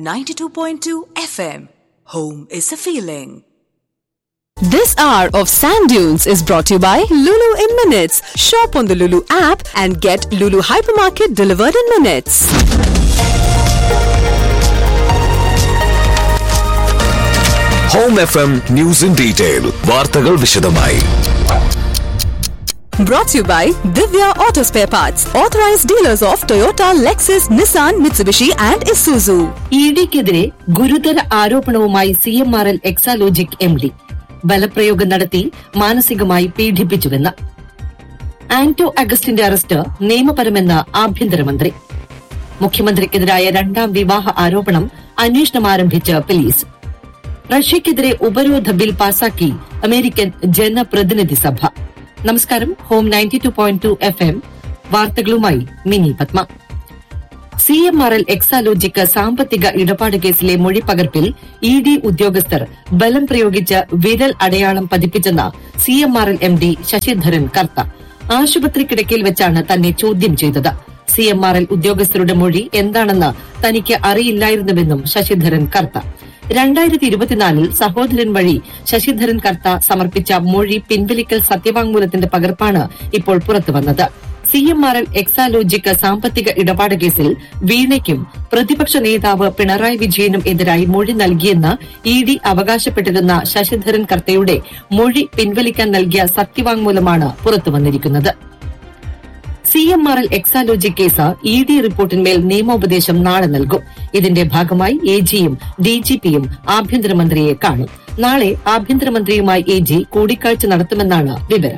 92.2 FM. Home is a feeling. This hour of Sand Dunes is brought to you by Lulu in Minutes. Shop on the Lulu app and get Lulu Hypermarket delivered in minutes. Home F M news in detail വാർത്തകൾ വിശദമായി Brought to you by Divya Auto Spare Parts, authorized dealers of Toyota, Lexus, Nissan, Mitsubishi, and Isuzu. ഇഡിക്കെതിരെ ഗുരുതര ആരോപണവുമായി C M R L Exalogic M D ബലപ്രയോഗം നടത്തി മാനസികമായി പീഡിപ്പിച്ചുവെന്ന് Anto അഗസ്റ്റിന്റെ arrest നിയമപരമെന്ന് ആഭ്യന്തരമന്ത്രി മുഖ്യമന്ത്രിക്കെതിരായ രണ്ടാം വിവാഹ ആരോപണം അന്വേഷണം ആരംഭിച്ച് പോലീസ് റഷ്യക്കെതിരെ ഉപരോധ ബിൽ പാസാക്കി അമേരിക്കൻ ജനപ്രതിനിധി സഭ നമസ്കാരം home ninety two point two F M വാർത്തകളുമായി Mini Padma C M R L Exalogic സാമ്പത്തിക ഇടപാട് കേസിലെ മൊഴിപ്പകർപ്പിൽ ഇ ഡി ഉദ്യോഗസ്ഥർ ബലം പ്രയോഗിച്ച് വിരൽ അടയാളം പതിപ്പിച്ചെന്ന് C M R L M D Sasidharan Kartha ആശുപത്രി കിടക്കയിൽ വെച്ചാണ് തന്നെ ചോദ്യം ചെയ്തത് സി എം ആർ എൽ ഉദ്യോഗസ്ഥരുടെ മൊഴി എന്താണെന്ന് തനിക്ക് അറിയില്ലായിരുന്നുവെന്നും ശശിധരൻ കർത്ത രണ്ടായിരത്തി ഇരുപത്തിനാലിൽ സഹോദരൻ വഴി ശശിധരൻ കർത്ത സമർപ്പിച്ച മൊഴി പിൻവലിക്കൽ സത്യവാങ്മൂലത്തിന്റെ പകർപ്പാണ് ഇപ്പോൾ പുറത്തുവന്നത് C M R L Exalogic സാമ്പത്തിക ഇടപാട് കേസിൽ വീണയ്ക്കും പ്രതിപക്ഷ നേതാവ് പിണറായി വിജയനും എതിരായി മൊഴി നൽകിയെന്ന് ഇ ഡി അവകാശപ്പെട്ടിരുന്ന ശശിധരൻ കർത്തയുടെ മൊഴി പിൻവലിക്കാൻ നൽകിയ സത്യവാങ്മൂലമാണ് പുറത്തുവന്നിരിക്കുന്നത് C M R L Exalogic case E D റിപ്പോർട്ടിന്മേൽ നിയമോപദേശം നാളെ നൽകും ഇതിന്റെ ഭാഗമായി എ ജിയും ഡിജിപിയും ആഭ്യന്തരമന്ത്രിയെ കാണും നാളെ ആഭ്യന്തരമന്ത്രിയുമായി എ ജി കൂടിക്കാഴ്ച നടത്തുമെന്നാണ് വിവരം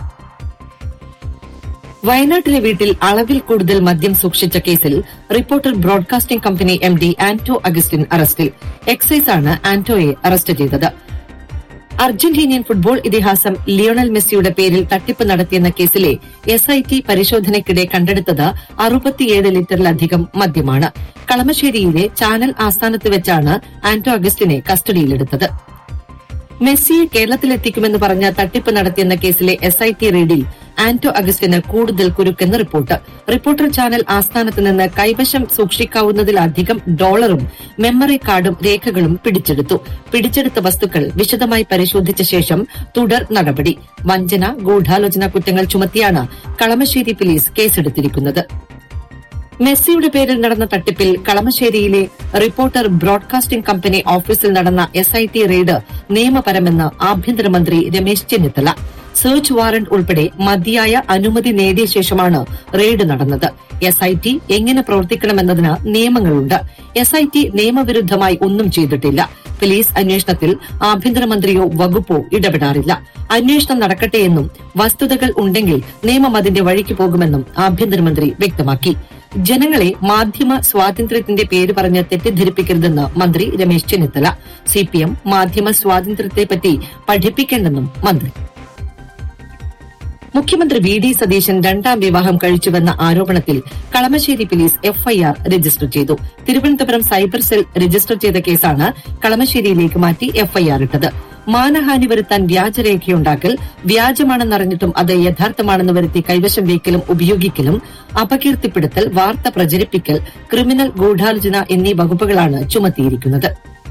വയനാട്ടിലെ വീട്ടിൽ അളവിൽ കൂടുതൽ മദ്യം സൂക്ഷിച്ച കേസിൽ reporter broadcasting company M D Anto Augustin അറസ്റ്റിൽ എക്സൈസാണ് ആന്റോയെ അറസ്റ്റ് ചെയ്തത് അർജന്റീനിയൻ ഫുട്ബോൾ ഇതിഹാസം ലിയോണൽ മെസ്സിയുടെ പേരിൽ തട്ടിപ്പ് നടത്തിയെന്ന കേസിലെ എസ് ഐ ടി പരിശോധനയ്ക്കിടെ കണ്ടെടുത്തത് അറുപത്തിയേഴ് ലിറ്ററിലധികം മദ്യമാണ് കളമശ്ശേരിയിലെ ചാനൽ ആസ്ഥാനത്ത് വെച്ചാണ് ആന്റോ അഗസ്റ്റിനെ കസ്റ്റഡിയിലെടുത്തത് മെസ്സിയെ കേരളത്തിലെത്തിക്കുമെന്ന് പറഞ്ഞ തട്ടിപ്പ് നടത്തിയെന്ന കേസിലെ എസ് ഐ ടി റെയ്ഡിൽ ആന്റോ അഗസ്റ്റിന് കൂടുതൽ കുരുക്കെന്ന് റിപ്പോർട്ട് റിപ്പോർട്ടർ ചാനൽ ആസ്ഥാനത്ത് നിന്ന് കൈവശം സൂക്ഷിക്കാവുന്നതിലധികം ഡോളറും മെമ്മറി കാർഡും രേഖകളും പിടിച്ചെടുത്തു പിടിച്ചെടുത്ത വസ്തുക്കൾ വിശദമായി പരിശോധിച്ച ശേഷം തുടർ നടപടി വഞ്ചന ഗൂഢാലോചന കുറ്റങ്ങൾ ചുമത്തിയാണ് കളമശ്ശേരി പോലീസ് കേസെടുത്തിരിക്കുന്നത് മെസ്സിയുടെ പേരിൽ നടന്ന തട്ടിപ്പിൽ കളമശ്ശേരിയിലെ റിപ്പോർട്ടർ ബ്രോഡ്കാസ്റ്റിംഗ് കമ്പനി ഓഫീസിൽ നടന്ന എസ് ഐ ടി റെയ്ഡ് നിയമപരമെന്ന് ആഭ്യന്തരമന്ത്രി രമേശ് ചെന്നിത്തല സെർച്ച് വാറന്റ് ഉൾപ്പെടെ മതിയായ അനുമതി നേടിയ ശേഷമാണ് റെയ്ഡ് നടന്നത് എസ് ഐ ടി എങ്ങനെ പ്രവർത്തിക്കണമെന്നതിന് നിയമങ്ങളുണ്ട് എസ് ഐ ടി നിയമവിരുദ്ധമായി ഒന്നും ചെയ്തിട്ടില്ല പോലീസ് അന്വേഷണത്തിൽ ആഭ്യന്തരമന്ത്രിയോ വകുപ്പോ ഇടപെടാറില്ല അന്വേഷണം നടക്കട്ടെയെന്നും വസ്തുതകൾ ഉണ്ടെങ്കിൽ നിയമം അതിന്റെ വഴിക്ക് പോകുമെന്നും ആഭ്യന്തരമന്ത്രി വ്യക്തമാക്കി ജനങ്ങളെ മാധ്യമ സ്വാതന്ത്ര്യത്തിന്റെ പേര് പറഞ്ഞ് തെറ്റിദ്ധരിപ്പിക്കരുതെന്ന് മന്ത്രി രമേശ് ചെന്നിത്തല സിപിഎം മാധ്യമ സ്വാതന്ത്ര്യത്തെപ്പറ്റി പഠിപ്പിക്കേണ്ടെന്നും മന്ത്രി മുഖ്യമന്ത്രി വി ഡി സതീശൻ രണ്ടാം വിവാഹം കഴിച്ചുവെന്ന ആരോപണത്തിൽ കളമശ്ശേരി പോലീസ് എഫ്ഐആർ രജിസ്റ്റർ ചെയ്തു തിരുവനന്തപുരം സൈബർ സെൽ രജിസ്റ്റർ ചെയ്ത കേസാണ് കളമശ്ശേരിയിലേക്ക് മാറ്റി എഫ്ഐആർ ഇട്ടത് മാനഹാനി വരുത്താൻ വ്യാജരേഖയുണ്ടാക്കൽ വ്യാജമാണെന്നറിഞ്ഞിട്ടും അത് യഥാർത്ഥമാണെന്ന് വരുത്തി കൈവശം വയ്ക്കലും ഉപയോഗിക്കലും അപകീർത്തിപ്പെടുത്തൽ വാർത്ത പ്രചരിപ്പിക്കൽ ക്രിമിനൽ ഗൂഢാലോചന എന്നീ വകുപ്പുകളാണ് ചുമത്തിയിരിക്കുന്നത്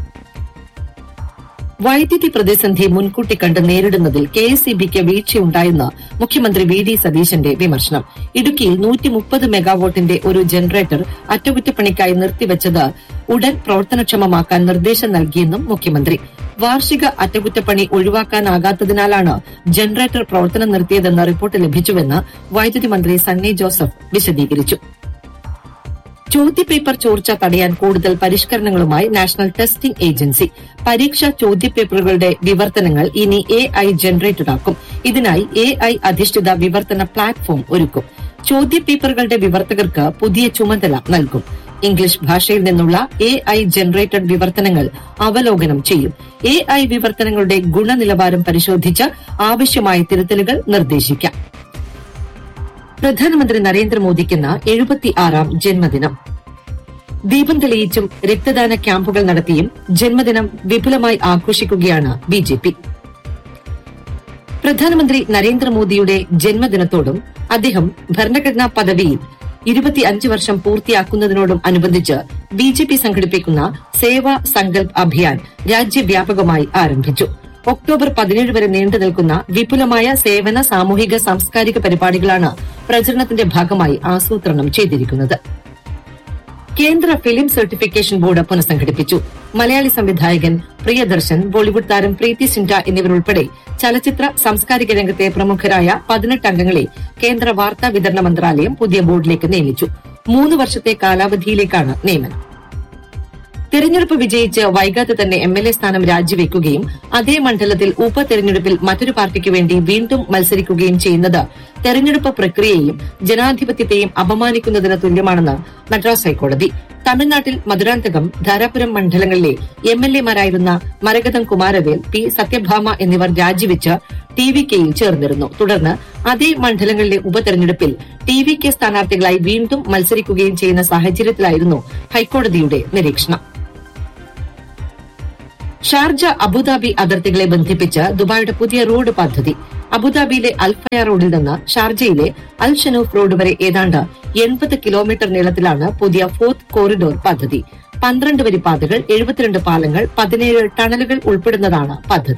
വൈദ്യുതി പ്രതിസന്ധി മുൻകൂട്ടി കണ്ട് നേരിടുന്നതിൽ കെ എസ് ഇ ബിക്ക് വീഴ്ചയുണ്ടായെന്ന് മുഖ്യമന്ത്രി വി ഡി സതീശന്റെ വിമർശനം ഇടുക്കിയിൽ നൂറ്റി മുപ്പത് മെഗാവാട്ടിന്റെ ഒരു ജനറേറ്റർ അറ്റകുറ്റപ്പണിക്കായി നിർത്തിവച്ചത് ഉടൻ പ്രവർത്തനക്ഷമമാക്കാൻ നിർദ്ദേശം നൽകിയെന്നും മുഖ്യമന്ത്രി വാർഷിക അറ്റകുറ്റപ്പണി ഒഴിവാക്കാനാകാത്തതിനാലാണ് ജനറേറ്റർ പ്രവർത്തനം നിർത്തിയതെന്ന റിപ്പോർട്ട് ലഭിച്ചുവെന്ന് വൈദ്യുതി മന്ത്രി സണ്ണി ജോസഫ് വിശദീകരിച്ചു ചോദ്യപേപ്പർ ചോർച്ച തടയാൻ കൂടുതൽ പരിഷ്കരണങ്ങളുമായി നാഷണൽ ടെസ്റ്റിംഗ് ഏജൻസി പരീക്ഷാ ചോദ്യപേപ്പറുകളുടെ വിവർത്തനങ്ങൾ ഇനി എ ഐ ജനറേറ്റഡ് ആക്കും ഇതിനായി എ ഐ അധിഷ്ഠിത വിവർത്തന പ്ലാറ്റ്ഫോം ഒരുക്കും ചോദ്യപേപ്പറുകളുടെ വിവർത്തകർക്ക് പുതിയ ചുമതല നൽകും ഇംഗ്ലീഷ് ഭാഷയിൽ നിന്നുള്ള എ ഐ ജനറേറ്റഡ് വിവർത്തനങ്ങൾ അവലോകനം ചെയ്യും എ ഐ വിവർത്തനങ്ങളുടെ ഗുണനിലവാരം പരിശോധിച്ച് ആവശ്യമായ തിരുത്തലുകൾ നിർദ്ദേശിക്കാം പ്രധാനമന്ത്രി നരേന്ദ്രമോദിക്ക് ഇന്ന് എഴുപത്തിയാറാം ജന്മദിനം ദീപം തെളിയിച്ചും രക്തദാന ക്യാമ്പുകൾ നടത്തിയും ജന്മദിനം വിപുലമായി ആഘോഷിക്കുകയാണ് ബി ജെ പി പ്രധാനമന്ത്രി നരേന്ദ്രമോദിയുടെ ജന്മദിനത്തോടും അദ്ദേഹം ഭരണഘടനാ പദവിയിൽ ഇരുപത്തിയഞ്ച് വർഷം പൂർത്തിയാക്കുന്നതിനോടും അനുബന്ധിച്ച് ബി ജെ പി സംഘടിപ്പിക്കുന്ന സേവാ സങ്കൽപ് അഭിയാൻ രാജ്യവ്യാപകമായി ആരംഭിച്ചു ഒക്ടോബർ പതിനേഴ് വരെ നീണ്ടു നിൽക്കുന്ന വിപുലമായ സേവന സാമൂഹിക സാംസ്കാരിക പരിപാടികളാണ് പ്രചരണത്തിന്റെ ഭാഗമായി ആസൂത്രണം ചെയ്തിരിക്കുന്നത് കേന്ദ്ര ഫിലിം സർട്ടിഫിക്കേഷൻ ബോർഡ് പുനഃസംഘടിപ്പിച്ചു മലയാളി സംവിധായകൻ പ്രിയദർശൻ ബോളിവുഡ് താരം പ്രീതി സിൻഡ എന്നിവരുൾപ്പെടെ ചലച്ചിത്ര സാംസ്കാരിക രംഗത്തെ പ്രമുഖരായ പതിനെട്ട് അംഗങ്ങളെ കേന്ദ്ര വാർത്താ വിതരണ മന്ത്രാലയം പുതിയ ബോർഡിലേക്ക് നിയമിച്ചു മൂന്ന് വർഷത്തെ കാലാവധിയിലേക്കാണ് നിയമനം തെരഞ്ഞെടുപ്പ് വിജയിച്ച് വൈകാതെ തന്നെ എം എൽ എ സ്ഥാനം രാജിവെക്കുകയും അതേ മണ്ഡലത്തിൽ ഉപതെരഞ്ഞെടുപ്പിൽ മറ്റൊരു പാർട്ടിക്ക് വേണ്ടി വീണ്ടും മത്സരിക്കുകയും ചെയ്യുന്നത് തെരഞ്ഞെടുപ്പ് പ്രക്രിയയെയും ജനാധിപത്യത്തെയും അപമാനിക്കുന്നതിന് തുല്യമാണെന്ന് മദ്രാസ് ഹൈക്കോടതി തമിഴ്നാട്ടിൽ മധുരാന്തകം ധാരാപുരം മണ്ഡലങ്ങളിലെ എം എൽ എമാരായിരുന്ന മരകതം കുമാരവേൽ പി സത്യഭാമ എന്നിവർ രാജിവെച്ച് ടി വി കെയിൽ ചേർന്നിരുന്നു തുടർന്ന് അതേ മണ്ഡലങ്ങളിലെ ഉപതെരഞ്ഞെടുപ്പിൽ ടി വി കെ സ്ഥാനാർത്ഥികളായി വീണ്ടും മത്സരിക്കുകയും ചെയ്യുന്ന സാഹചര്യത്തിലായിരുന്നു ഹൈക്കോടതിയുടെ നിരീക്ഷണം ഷാർജ അബുദാബി അതിർത്തികളെ ബന്ധിപ്പിച്ച് ദുബായിയുടെ പുതിയ റോഡ് പദ്ധതി അബുദാബിയിലെ അൽഫയ റോഡിൽ നിന്ന് ഷാർജയിലെ അൽ ഷനൂഫ് റോഡ് വരെ ഏതാണ്ട് എൺപത് കിലോമീറ്റർ നീളത്തിലാണ് പുതിയ ഫോർത്ത് കോറിഡോർ പദ്ധതി പന്ത്രണ്ട് വരി പാതകൾ എഴുപത്തിരണ്ട് പാലങ്ങൾ പതിനേഴ് ടണലുകൾ ഉൾപ്പെടുന്നതാണ് പദ്ധതി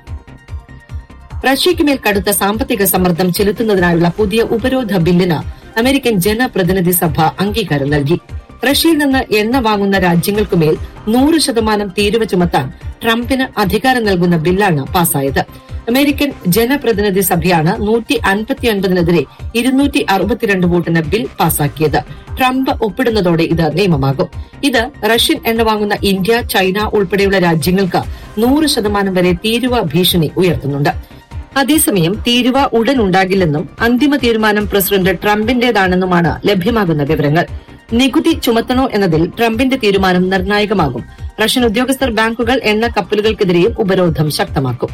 റഷ്യയ്ക്കുമേൽ കടുത്ത സാമ്പത്തിക സമ്മർദ്ദം ചെലുത്തുന്നതിനായുള്ള പുതിയ ഉപരോധ ബില്ലിന് അമേരിക്കൻ ജനപ്രതിനിധി സഭ അംഗീകാരം നൽകി റഷ്യയിൽ നിന്ന് എണ്ണ വാങ്ങുന്ന രാജ്യങ്ങൾക്കുമേൽ നൂറ് ശതമാനം തീരുവ ചുമത്താൻ ട്രംപിന് അധികാരം നൽകുന്ന ബില്ലാണ് പാസായത് അമേരിക്കൻ ജനപ്രതിനിധി സഭയാണ് നൂറ്റി അൻപത്തിയൊൻപതിനെതിരെ ഇരുന്നൂറ്റി അറുപത്തിരണ്ട് വോട്ടിന് ബിൽ പാസാക്കിയത് ട്രംപ് ഒപ്പിടുന്നതോടെ ഇത് നിയമമാകും ഇത് റഷ്യൻ എണ്ണ വാങ്ങുന്ന ഇന്ത്യ ചൈന ഉൾപ്പെടെയുള്ള രാജ്യങ്ങൾക്ക് നൂറ് ശതമാനം വരെ തീരുവ ഭീഷണി ഉയർത്തുന്നുണ്ട് അതേസമയം തീരുവ ഉടൻ ഉണ്ടാകില്ലെന്നും അന്തിമ തീരുമാനം പ്രസിഡന്റ് ട്രംപിന്റേതാണെന്നുമാണ് ലഭ്യമാകുന്ന വിവരങ്ങൾ നികുതി ചുമത്തണോ എന്നതിൽ ട്രംപിന്റെ തീരുമാനം നിർണായകമാകും റഷ്യൻ ഉദ്യോഗസ്ഥർ ബാങ്കുകൾ എണ്ണ കപ്പലുകൾക്കെതിരെയും ഉപരോധം ശക്തമാക്കും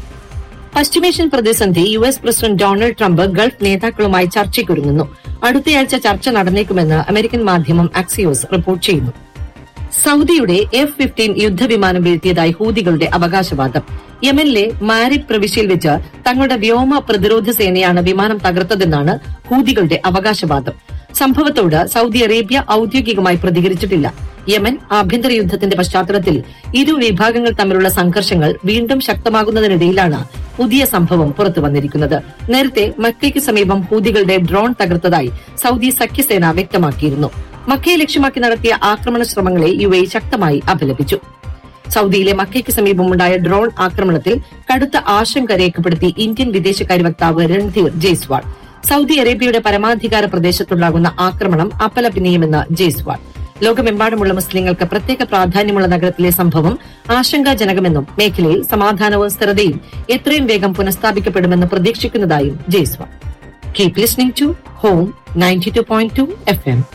പശ്ചിമേഷ്യൻ പ്രതിസന്ധി U S president Donald Trump Gulf നേതാക്കളുമായി ചർച്ചയ്ക്കൊരുങ്ങുന്നു അടുത്തയാഴ്ച ചർച്ച നടന്നേക്കുമെന്ന് അമേരിക്കൻ മാധ്യമം അക്സിയോസ് റിപ്പോർട്ട് ചെയ്യുന്നു സൌദിയുടെ എഫ് ഫിഫ്റ്റീൻ യുദ്ധവിമാനം വീഴ്ത്തിയതായി ഹൂതികളുടെ അവകാശവാദം യമനിലെ മാരിബ് പ്രവിശ്യയിൽ വെച്ച് തങ്ങളുടെ വ്യോമ പ്രതിരോധ സേനയാണ് വിമാനം തകർത്തതെന്നാണ് ഹൂതികളുടെ അവകാശവാദം സംഭവത്തോട് സൌദി അറേബ്യ ഔദ്യോഗികമായി പ്രതികരിച്ചിട്ടില്ല യമൻ ആഭ്യന്തര യുദ്ധത്തിന്റെ പശ്ചാത്തലത്തിൽ ഇരു വിഭാഗങ്ങൾ തമ്മിലുള്ള സംഘർഷങ്ങൾ വീണ്ടും ശക്തമാകുന്നതിനിടയിലാണ് പുതിയ സംഭവം പുറത്തു വന്നിരിക്കുന്നത് നേരത്തെ മക്കയ്ക്ക് സമീപം ഹൂതികളുടെ ഡ്രോൺ തകർത്തതായി സൌദി സഖ്യസേന വ്യക്തമാക്കിയിരുന്നു മക്കയെ ലക്ഷ്യമാക്കി നടത്തിയ ആക്രമണ ശ്രമങ്ങളെ യു എ ശക്തമായി അപലപിച്ചു സൌദിയിലെ മക്കയ്ക്ക് സമീപമുണ്ടായ ഡ്രോൺ ആക്രമണത്തിൽ കടുത്ത ആശങ്ക രേഖപ്പെടുത്തി ഇന്ത്യൻ വിദേശകാര്യ വക്താവ് രൺധീർ ജയ്സ്വാൾ സൌദി അറേബ്യയുടെ പരമാധികാര പ്രദേശത്തുണ്ടാകുന്ന ആക്രമണം അപലപനീയമെന്ന് ജയ്സ്വാൾ ലോകമെമ്പാടുമുള്ള മുസ്ലിങ്ങൾക്ക് പ്രത്യേക പ്രാധാന്യമുള്ള നഗരത്തിലെ സംഭവം ആശങ്കാജനകമെന്നും മേഖലയിൽ സമാധാനവും സ്ഥിരതയും എത്രയും വേഗം പുനഃസ്ഥാപിക്കപ്പെടുമെന്ന് പ്രതീക്ഷിക്കുന്നതായും Jaiswal keep listening to home ninety two point two F M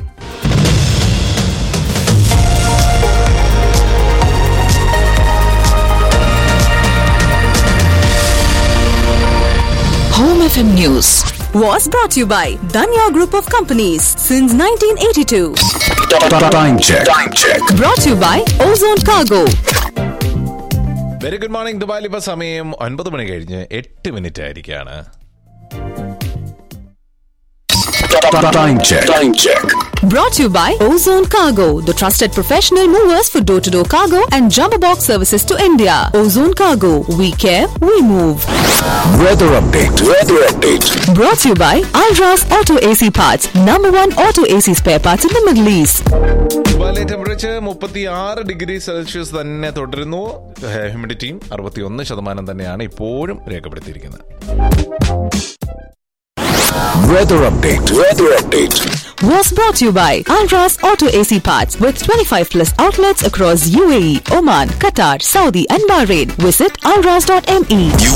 Home FM News. Was brought to you by Danya Group of Companies since 1982. Time check. Time check. Brought to you by Ozone Cargo. Very good morning ദുബായിൽ ഇപ്പൊ സമയം ഒൻപത് മണി കഴിഞ്ഞ് എട്ട് minute ആയിരിക്കാണ് Time check. Time check. Brought to you by Ozone Cargo, the trusted professional movers for door to door cargo and jumbo box services to India. Ozone Cargo, we care, we move. Weather update. Weather update. Brought to you by Alras Auto AC Parts, number one auto AC spare parts in the Middle East. ദുബായിലെ temperature മുപ്പത്തി ആറ് degree Celsius തന്നെ തുടരുന്നു ഹ്യൂമിഡിറ്റിയും അറുപത്തി ഒന്ന് ശതമാനം തന്നെയാണ് ഇപ്പോഴും രേഖപ്പെടുത്തിയിരിക്കുന്നത് Weather update. Weather update. Was brought to you by Alras Auto AC Parts with 25 plus outlets across UAE, Oman, Qatar, Saudi, and Bahrain. Visit alras.me.